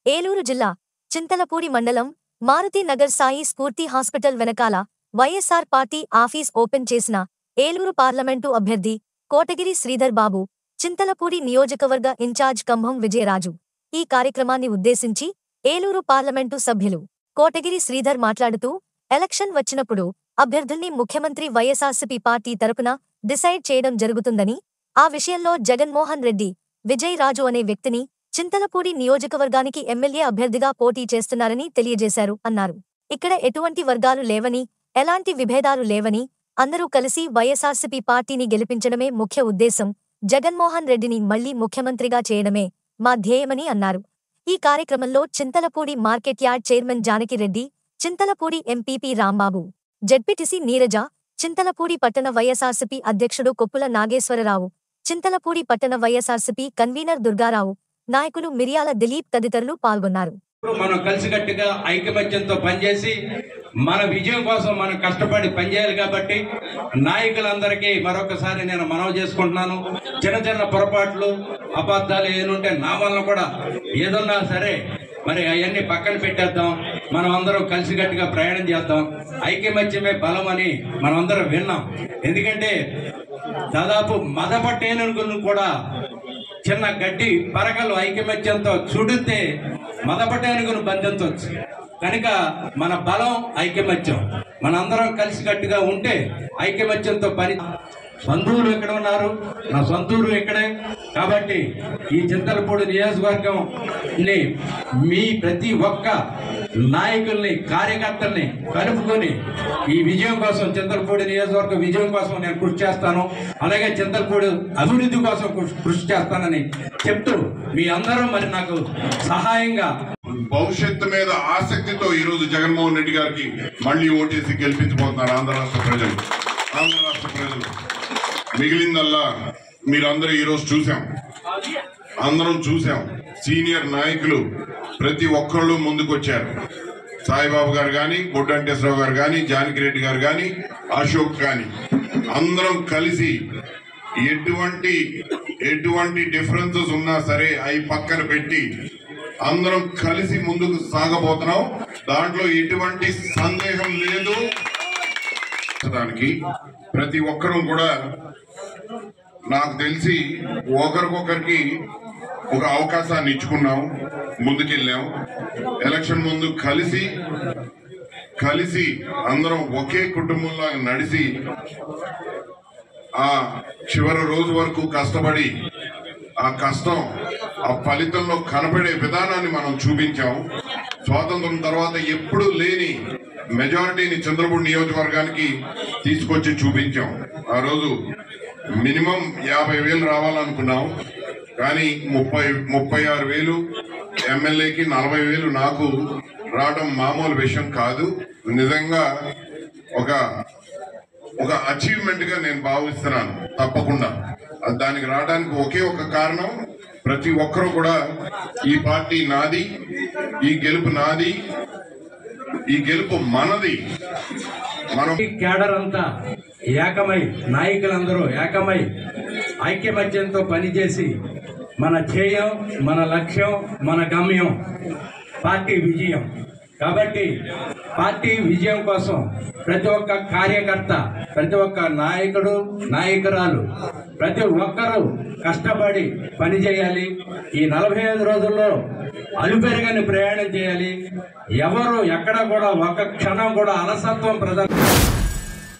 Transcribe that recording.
ఏలూరు జిల్లా చింతలపూడి మండలం మారుతినగర్ సాయి స్ఫూర్తి హాస్పిటల్ వెనకాల వైఎస్సార్ పార్టీ ఆఫీస్ ఓపెన్ చేసిన ఏలూరు పార్లమెంటు అభ్యర్థి కోటగిరి శ్రీధర్ బాబు చింతలపూడి నియోజకవర్గ ఇన్ఛార్జ్ కంభం విజయరాజు ఈ కార్యక్రమాన్ని ఉద్దేశించి ఏలూరు పార్లమెంటు సభ్యులు కోటగిరి శ్రీధర్ మాట్లాడుతూ ఎలక్షన్ వచ్చినప్పుడు అభ్యర్థుల్ని ముఖ్యమంత్రి వైఎస్ఆర్సీపీ పార్టీ తరపున డిసైడ్ చేయడం జరుగుతుందని ఆ విషయంలో జగన్మోహన్ రెడ్డి విజయ్ రాజు అనే వ్యక్తిని చింతలపూడి నియోజకవర్గానికి ఎమ్మెల్యే అభ్యర్థిగా పోటీ చేస్తున్నారని తెలియజేశారు అన్నారు ఇక్కడ ఎటువంటి వర్గాలు లేవని ఎలాంటి విభేదాలు లేవని అందరూ కలిసి వైఎస్ఆర్సీపీ పార్టీని గెలిపించడమే ముఖ్య ఉద్దేశం జగన్మోహన్ రెడ్డిని మళ్లీ ముఖ్యమంత్రిగా చేయడమే మా ధ్యేయమని అన్నారు ఈ కార్యక్రమంలో Chintalapudi market yard chairman Janaki Reddy Chintalapudi MPP Rambabu ZPTC Neeraja Chintalapudi పట్టణ వైఎస్ఆర్సీపీ అధ్యక్షుడు కొప్పుల నాగేశ్వరరావు చింతలపూడి పట్టణ వైఎస్ఆర్సీపీ కన్వీనర్ దుర్గారావు నాయకులు మిరియాల దిలీప్ తదితరులు పాల్గొన్నారు మనం కలిసికట్టుగా ఐకమత్యంతో పనిచేసి మన విజయం కోసం మనం కష్టపడి పనిచేయాలి కాబట్టి నాయకులందరికీ మరొకసారి నేను మనవి చేసుకుంటున్నాను చిన్న చిన్న పొరపాట్లు అబద్ధాలు ఏనుంటే నా వల్ల కూడా ఏదన్నా సరే మరి అవన్నీ పక్కన పెట్టేద్దాం మనం అందరం కలిసికట్టుగా ప్రయాణం చేద్దాం ఐకమత్యమే బలం అని మనం అందరం విన్నాం ఎందుకంటే దాదాపు మదపట్టేనుగును కూడా చిన్న గడ్డి పరకలు ఐకమత్యంతో చుడితే మదపటేనుగును బంధించవచ్చు కనుక మన బలం ఐకమత్యం మనందరం కలిసికట్టుగా ఉంటే ఐకమత్యంతో పని సొంతూరు ఎక్కడ ఉన్నారు నా సొంతూరు ఇక్కడే కాబట్టి ఈ చింతలపూడి నియోజకవర్గంని మీ ప్రతి ఒక్క నాయకుల్ని కార్యకర్తల్ని కలుపుకొని ఈ విజయం కోసం చింతలపూడి నియోజకవర్గ విజయం కోసం నేను కృషి చేస్తాను అలాగే చింతలపూడి అభివృద్ధి కోసం కృషి- కృషి చేస్తానని చెప్తూ మీ అందరూ మరి నాకు సహాయంగా భవిష్యత్తు మీద ఆసక్తితో ఈ రోజు జగన్మోహన్ రెడ్డి గారికి మళ్ళీ ఓటేసి గెలిపించబోతున్నారు ఆంధ్ర రాష్ట్ర ప్రజలు ఆంధ్ర రాష్ట్ర ప్రజలు మిగిలిందల్లా మీరందరూ ఈ రోజు చూసాం అందరం చూసాం సీనియర్ నాయకులు ప్రతి ఒక్కళ్ళు ముందుకొచ్చారు సాయిబాబు గారు కానీ బొడ్డంటేశ్వరరావు గారు కానీ జానకిరెడ్డి గారు కానీ అశోక్ కానీ అందరం కలిసి ఎటువంటి ఎటువంటి డిఫరెన్సెస్ ఉన్నా సరే అవి పక్కన పెట్టి అందరం కలిసి ముందుకు సాగబోతున్నాం దాంట్లో ఎటువంటి సందేహం లేదు దానికి ప్రతి ఒక్కరూ కూడా నాకు తెలిసి ఒకరికొకరికి ఒక అవకాశాన్ని ఇచ్చుకున్నాం ముందుకెళ్ళాం ఎలక్షన్ ముందు కలిసి కలిసి అందరం ఒకే కుటుంబంలో నడిచి ఆ చివరి రోజు వరకు కష్టపడి ఆ కష్టం ఆ ఫలితంలో కనపడే విధానాన్ని మనం చూపించాం స్వాతంత్రం తర్వాత ఎప్పుడూ లేని మెజారిటీని చంద్రపూడి నియోజకవర్గానికి తీసుకొచ్చి చూపించాం ఆ రోజు మినిమం యాభై వేలు రావాలనుకున్నాం కానీ ముప్పై ముప్పై ఆరు వేలు ఎమ్మెల్యేకి నలభై వేలు నాకు రావడం మామూలు విషయం కాదు నిజంగా ఒక ఒక అచీవ్మెంట్ గా నేను భావిస్తున్నాను తప్పకుండా అది దానికి రావడానికి ఒకే ఒక కారణం ప్రతి ఒక్కరూ కూడా ఈ పార్టీ నాది ఈ గెలుపు నాది ఈ గెలుపు మనది మనం ఈ కేడర్ అంతా ఏకమై నాయకులందరూ ఏకమై ఐక్యమత్యంతో పనిచేసి మన ధ్యేయం మన లక్ష్యం మన గమ్యం పార్టీ విజయం కాబట్టి పార్టీ విజయం కోసం ప్రతి ఒక్క కార్యకర్త ప్రతి ఒక్క నాయకుడు నాయకురాలు ప్రతి ఒక్కరూ కష్టపడి పనిచేయాలి ఈ నలభై ఐదు రోజుల్లో అలుపెరగని ప్రయాణం చేయాలి ఎవరు ఎక్కడ కూడా ఒక క్షణం కూడా అలసత్వం ప్రదర్శన